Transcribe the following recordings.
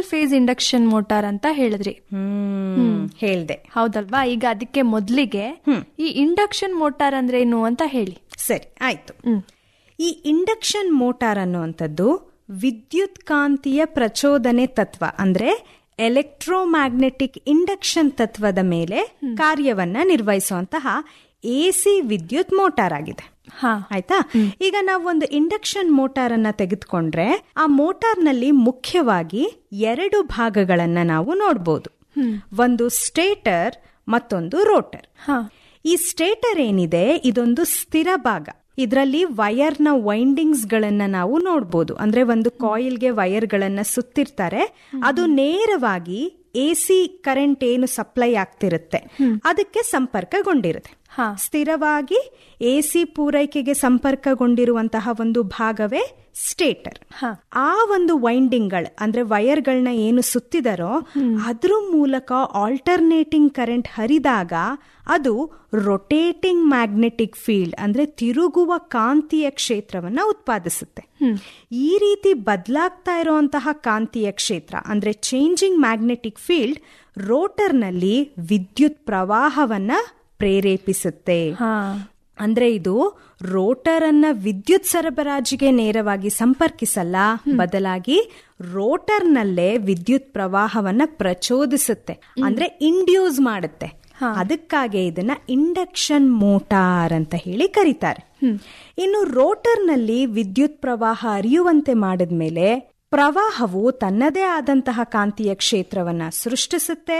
Face induction motor ಅಂತ ಹೇಳಿದ್ರಿ ಹ್ಮ್ ಹೇಳ್ದೆ ಹೌದಲ್ವಾ ಈಗ ಅದಕ್ಕೆ ಮೊದಲಿಗೆ ಈ ಇಂಡಕ್ಷನ್ ಮೋಟಾರ್ ಅಂದ್ರೆ ಏನು ಅಂತ ಹೇಳಿ ಸರಿ ಆಯ್ತು ಹ್ಮ್. ಈ ಇಂಡಕ್ಷನ್ ಮೋಟಾರ್ ಅನ್ನುವಂಥದ್ದು ವಿದ್ಯುತ್ ಕಾಂತೀಯ ಪ್ರಚೋದನೆ ತತ್ವ ಅಂದ್ರೆ ಎಲೆಕ್ಟ್ರೋಮ್ಯಾಗ್ನೆಟಿಕ್ ಇಂಡಕ್ಷನ್ ತತ್ವದ ಮೇಲೆ ಕಾರ್ಯವನ್ನ ನಿರ್ವಹಿಸುವಂತಹ ಎಸಿ ವಿದ್ಯುತ್ ಮೋಟಾರ್ ಆಗಿದೆ ಹಾ ಆಯ್ತಾ ಈಗ ನಾವು ಒಂದು ಇಂಡಕ್ಷನ್ ಮೋಟಾರ್ ಅನ್ನ ತೆಗೆದುಕೊಂಡ್ರೆ ಆ ಮೋಟಾರ್ನಲ್ಲಿ ಮುಖ್ಯವಾಗಿ ಎರಡು ಭಾಗಗಳನ್ನ ನಾವು ನೋಡ್ಬೋದು ಒಂದು ಸ್ಟೇಟರ್ ಮತ್ತೊಂದು ರೋಟರ್ ಹಾ ಈ ಸ್ಟೇಟರ್ ಏನಿದೆ ಇದೊಂದು ಸ್ಥಿರ ಭಾಗ ಇದರಲ್ಲಿ ವೈರ್ನ ವೈಂಡಿಂಗ್ಸ್ ಗಳನ್ನ ನಾವು ನೋಡ್ಬೋದು ಅಂದ್ರೆ ಒಂದು ಕಾಯಿಲ್ಗೆ ವೈರ್ ಗಳನ್ನ ಸುತ್ತಿರ್ತಾರೆ ಅದು ನೇರವಾಗಿ ಎ ಸಿ ಕರೆಂಟ್ ಏನು ಸಪ್ಲೈ ಆಗ್ತಿರುತ್ತೆ ಅದಕ್ಕೆ ಸಂಪರ್ಕಗೊಂಡಿರುತ್ತೆ ಹಾ. ಸ್ಥಿರವಾಗಿ ಎ ಸಿ ಪೂರೈಕೆಗೆ ಸಂಪರ್ಕಗೊಂಡಿರುವಂತಹ ಒಂದು ಭಾಗವೇ ಸ್ಟೇಟರ್ ಹಾ. ಆ ಒಂದು ವೈಂಡಿಂಗ್ಗಳು ಅಂದ್ರೆ ವೈರ್ಗಳನ್ನ ಏನು ಸುತ್ತಿದಾರೋ ಅದ್ರ ಮೂಲಕ ಆಲ್ಟರ್ನೇಟಿಂಗ್ ಕರೆಂಟ್ ಹರಿದಾಗ ಅದು ರೊಟೇಟಿಂಗ್ ಮ್ಯಾಗ್ನೆಟಿಕ್ ಫೀಲ್ಡ್ ಅಂದ್ರೆ ತಿರುಗುವ ಕಾಂತೀಯ ಕ್ಷೇತ್ರವನ್ನ ಉತ್ಪಾದಿಸುತ್ತೆ ಈ ರೀತಿ ಬದಲಾಗ್ತಾ ಇರುವಂತಹ ಕಾಂತೀಯ ಕ್ಷೇತ್ರ ಅಂದ್ರೆ ಚೇಂಜಿಂಗ್ ಮ್ಯಾಗ್ನೆಟಿಕ್ ಫೀಲ್ಡ್ ರೋಟರ್ನಲ್ಲಿ ವಿದ್ಯುತ್ ಪ್ರವಾಹವನ್ನ ಪ್ರೇರೇಪಿಸುತ್ತೆ ಹಾ ಅಂದ್ರೆ ಇದು ರೋಟರ್ ಅನ್ನ ವಿದ್ಯುತ್ ಸರಬರಾಜಿಗೆ ನೇರವಾಗಿ ಸಂಪರ್ಕಿಸಲ್ಲ ಬದಲಾಗಿ ರೋಟರ್ನಲ್ಲೇ ವಿದ್ಯುತ್ ಪ್ರವಾಹವನ್ನ ಪ್ರಚೋದಿಸುತ್ತೆ ಅಂದ್ರೆ ಇಂಡ್ಯೂಸ್ ಮಾಡುತ್ತೆ ಅದಕ್ಕಾಗಿ ಇದನ್ನ ಇಂಡಕ್ಷನ್ ಮೋಟಾರ್ ಅಂತ ಹೇಳಿ ಕರೀತಾರೆ ಇನ್ನು ರೋಟರ್ನಲ್ಲಿ ವಿದ್ಯುತ್ ಪ್ರವಾಹ ಹರಿಯುವಂತೆ ಮಾಡಿದ್ಮೇಲೆ ಪ್ರವಾಹವು ತನ್ನದೇ ಆದಂತಹ ಕಾಂತೀಯ ಕ್ಷೇತ್ರವನ್ನ ಸೃಷ್ಟಿಸುತ್ತೆ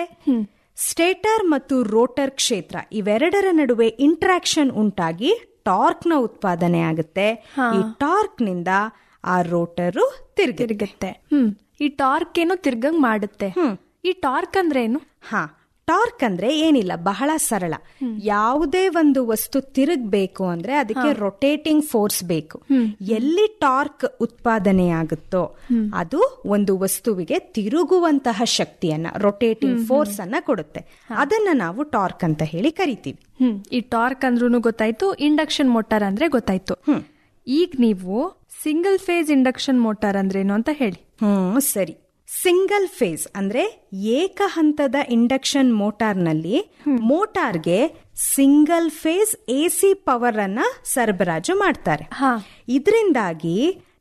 ಸ್ಟೇಟರ್ ಮತ್ತು ರೋಟರ್ ಕ್ಷೇತ್ರ ಇವೆರಡರ ನಡುವೆ ಇಂಟ್ರಾಕ್ಷನ್ ಉಂಟಾಗಿ ಟಾರ್ಕ್ ನ ಉತ್ಪಾದನೆ ಆಗುತ್ತೆ ಈ ಟಾರ್ಕ್ ನಿಂದ ಆ ರೋಟರು ತಿರುಗಿ ತಿರುಗುತ್ತೆ ಹ್ಮ್ ಈ ಟಾರ್ಕ್ ಏನು ತಿರ್ಗಂಗ್ ಮಾಡುತ್ತೆ ಈ ಟಾರ್ಕ್ ಅಂದ್ರೆ ಏನು ಹಾ ಟಾರ್ಕ್ ಅಂದ್ರೆ ಏನಿಲ್ಲ ಬಹಳ ಸರಳ ಯಾವುದೇ ಒಂದು ವಸ್ತು ತಿರುಗಬೇಕು ಅಂದ್ರೆ ಅದಕ್ಕೆ ರೊಟೇಟಿಂಗ್ ಫೋರ್ಸ್ ಬೇಕು ಎಲ್ಲಿ ಟಾರ್ಕ್ ಉತ್ಪಾದನೆ ಆಗುತ್ತೋ ಅದು ಒಂದು ವಸ್ತುವಿಗೆ ತಿರುಗುವಂತಹ ಶಕ್ತಿಯನ್ನ ರೊಟೇಟಿಂಗ್ ಫೋರ್ಸ್ ಅನ್ನ ಕೊಡುತ್ತೆ ಅದನ್ನ ನಾವು ಟಾರ್ಕ್ ಅಂತ ಹೇಳಿ ಕರಿತೀವಿ ಹ್ಮ್ ಈ ಟಾರ್ಕ್ ಅಂದ್ರೂ ಗೊತ್ತಾಯ್ತು ಇಂಡಕ್ಷನ್ ಮೋಟಾರ್ ಅಂದ್ರೆ ಗೊತ್ತಾಯ್ತು ಈಗ ನೀವು ಸಿಂಗಲ್ ಫೇಸ್ ಇಂಡಕ್ಷನ್ ಮೋಟಾರ್ ಅಂದ್ರೇನು ಅಂತ ಹೇಳಿ ಹ್ಮ್ ಸರಿ ಸಿಂಗಲ್ ಫೇಸ್ ಅಂದ್ರೆ ಏಕ ಹಂತದ ಇಂಡಕ್ಷನ್ ಮೋಟಾರ್ನಲ್ಲಿ ಮೋಟಾರ್ಗೆ ಸಿಂಗಲ್ ಫೇಸ್ ಎಸಿ ಪವರ್ ಅನ್ನ ಸರಬರಾಜು ಮಾಡ್ತಾರೆ ಹಾ. ಇದರಿಂದಾಗಿ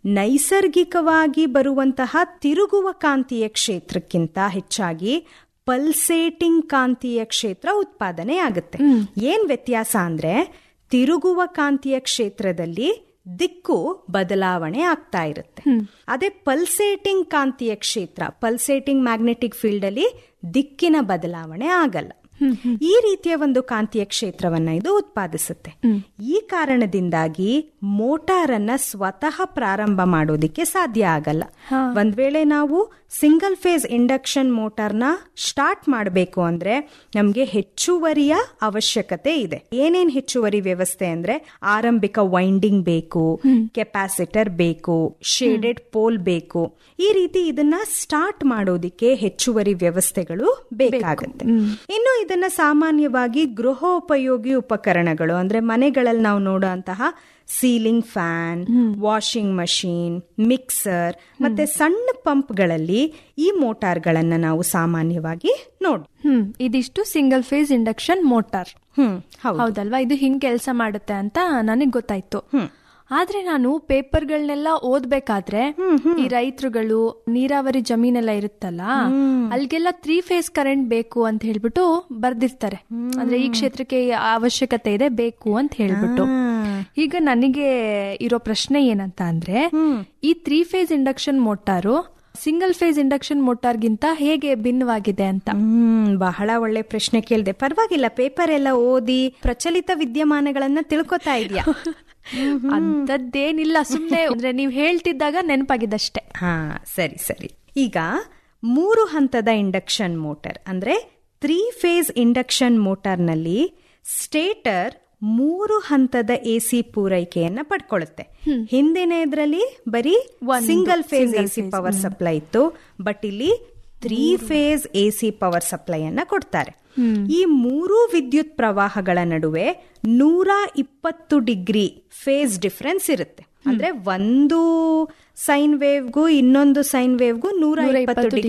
ನೈಸರ್ಗಿಕವಾಗಿ ಬರುವಂತಹ ತಿರುಗುವ ಕಾಂತೀಯ ಕ್ಷೇತ್ರಕ್ಕಿಂತ ಹೆಚ್ಚಾಗಿ ಪಲ್ಸೇಟಿಂಗ್ ಕಾಂತೀಯ ಕ್ಷೇತ್ರ ಉತ್ಪಾದನೆ ಆಗುತ್ತೆ ಏನ್ ವ್ಯತ್ಯಾಸ ಅಂದ್ರೆ ತಿರುಗುವ ಕಾಂತೀಯ ಕ್ಷೇತ್ರದಲ್ಲಿ ದಿಕ್ಕು ಬದಲಾವಣೆ ಆಗ್ತಾ ಇರುತ್ತೆ ಅದೇ ಪಲ್ಸೇಟಿಂಗ್ ಕಾಂತೀಯ ಕ್ಷೇತ್ರ ಪಲ್ಸೇಟಿಂಗ್ ಮ್ಯಾಗ್ನೆಟಿಕ್ ಫೀಲ್ಡ್ ಅಲ್ಲಿ ದಿಕ್ಕಿನ ಬದಲಾವಣೆ ಆಗಲ್ಲ ಈ ರೀತಿಯ ಒಂದು ಕಾಂತೀಯ ಕ್ಷೇತ್ರವನ್ನ ಇದು ಉತ್ಪಾದಿಸುತ್ತೆ ಈ ಕಾರಣದಿಂದಾಗಿ ಮೋಟಾರ್ ಅನ್ನ ಸ್ವತಃ ಪ್ರಾರಂಭ ಮಾಡೋದಿಕ್ಕೆ ಸಾಧ್ಯ ಆಗಲ್ಲ ಒಂದ್ ವೇಳೆ ನಾವು ಸಿಂಗಲ್ ಫೇಸ್ ಇಂಡಕ್ಷನ್ ಮೋಟಾರ್ನ ಸ್ಟಾರ್ಟ್ ಮಾಡಬೇಕು ಅಂದ್ರೆ ನಮ್ಗೆ ಹೆಚ್ಚುವರಿಯ ಅವಶ್ಯಕತೆ ಇದೆ ಏನೇನ್ ಹೆಚ್ಚುವರಿ ವ್ಯವಸ್ಥೆ ಅಂದ್ರೆ ಆರಂಭಿಕ ವೈಂಡಿಂಗ್ ಬೇಕು ಕೆಪಾಸಿಟರ್ ಬೇಕು ಶೇಡೆಡ್ ಪೋಲ್ ಬೇಕು ಈ ರೀತಿ ಇದನ್ನ ಸ್ಟಾರ್ಟ್ ಮಾಡೋದಿಕ್ಕೆ ಹೆಚ್ಚುವರಿ ವ್ಯವಸ್ಥೆಗಳು ಬೇಕಾಗುತ್ತೆ ಇನ್ನು ಇದನ್ನ ಸಾಮಾನ್ಯವಾಗಿ ಗೃಹೋಪಯೋಗಿ ಉಪಕರಣಗಳು ಅಂದ್ರೆ ಮನೆಗಳಲ್ಲಿ ನಾವು ನೋಡುವಂತಹ ceiling fan washing machine mixer ಮತ್ತೆ ಸಣ್ಣ ಪಂಪ್ಗಳಲ್ಲಿ ಈ ಮೋಟಾರ್ಗಳನ್ನ ನಾವು ಸಾಮಾನ್ಯವಾಗಿ ನೋಡ್ ಹ್ಮ್ ಇದಿಷ್ಟು ಸಿಂಗಲ್ ಫೇಸ್ ಇಂಡಕ್ಷನ್ ಮೋಟಾರ್ ಹ್ಮ್ ಹೌದು ಹೌದಲ್ವಾ ಇದು ಹಿಂಗ್ ಕೆಲಸ ಮಾಡುತ್ತೆ ಅಂತ ನನಗ್ ಗೊತ್ತಾಯ್ತು ಆದ್ರೆ ನಾನು ಪೇಪರ್ಗಳನ್ನೆಲ್ಲ ಓದ್ಬೇಕಾದ್ರೆ ಈ ರೈತರುಗಳು ನೀರಾವರಿ ಜಮೀನೆಲ್ಲ ಇರುತ್ತಲ್ಲ ಅಲ್ಗೆಲ್ಲ ತ್ರೀ ಫೇಸ್ ಕರೆಂಟ್ ಬೇಕು ಅಂತ ಹೇಳ್ಬಿಟ್ಟು ಬರ್ದಿರ್ತಾರೆ ಅಂದ್ರೆ ಈ ಕ್ಷೇತ್ರಕ್ಕೆ ಈ ಅವಶ್ಯಕತೆ ಇದೆ ಬೇಕು ಅಂತ ಹೇಳ್ಬಿಟ್ಟು ಈಗ ನನಗೆ ಇರೋ ಪ್ರಶ್ನೆ ಏನಂತ ಅಂದ್ರೆ ಈ three phase induction motor single phase induction ಮೋಟಾರ್ಗಿಂತ ಹೇಗೆ ಭಿನ್ನವಾಗಿದೆ ಅಂತ ಹ್ಮ್ ಬಹಳ ಒಳ್ಳೆ ಪ್ರಶ್ನೆ ಕೇಳಿದೆ ಪರವಾಗಿಲ್ಲ ಪೇಪರ್ ಎಲ್ಲ ಓದಿ ಪ್ರಚಲಿತ ವಿದ್ಯಮಾನಗಳನ್ನ ತಿಳ್ಕೊತಾ ಇದೆಯಾ ಅಂತದ್ದೇನಿಲ್ಲ ಸುಮ್ನೆ ಅಂದ್ರೆ ನೀವ್ ಹೇಳ್ತಿದ್ದಾಗ ನೆನಪಾಗಿದ್ದಷ್ಟೇ ಹಾ ಸರಿ ಸರಿ ಈಗ ಮೂರು ಹಂತದ ಇಂಡಕ್ಷನ್ ಮೋಟಾರ್ ಅಂದ್ರೆ ತ್ರೀ ಫೇಸ್ ಇಂಡಕ್ಷನ್ ಮೋಟಾರ್ನಲ್ಲಿ ಸ್ಟೇಟರ್ ಮೂರು ಹಂತದ ಎಸಿ ಪೂರೈಕೆಯನ್ನ ಪಡ್ಕೊಳ್ಳುತ್ತೆ ಹಿಂದಿನ ಇದರಲ್ಲಿ ಬರೀ single phase AC power supply ಇತ್ತು ಬಟ್ ಇಲ್ಲಿ three phase AC power supply ಅನ್ನ ಕೊಡ್ತಾರೆ ಈ ಮೂರು ವಿದ್ಯುತ್ ಪ್ರವಾಹಗಳ ನಡುವೆ ನೂರ ಇಪ್ಪತ್ತು ಡಿಗ್ರಿ ಫೇಸ್ ಡಿಫರೆನ್ಸ್ ಇರುತ್ತೆ ಅಂದ್ರೆ ಒಂದು ಸೈನ್ ವೇವ್ಗೂ ಇನ್ನೊಂದು ಸೈನ್ ವೇವ್ಗೂ ನೂರ ಇಪ್ಪತ್ತು ಡಿಗ್ರಿ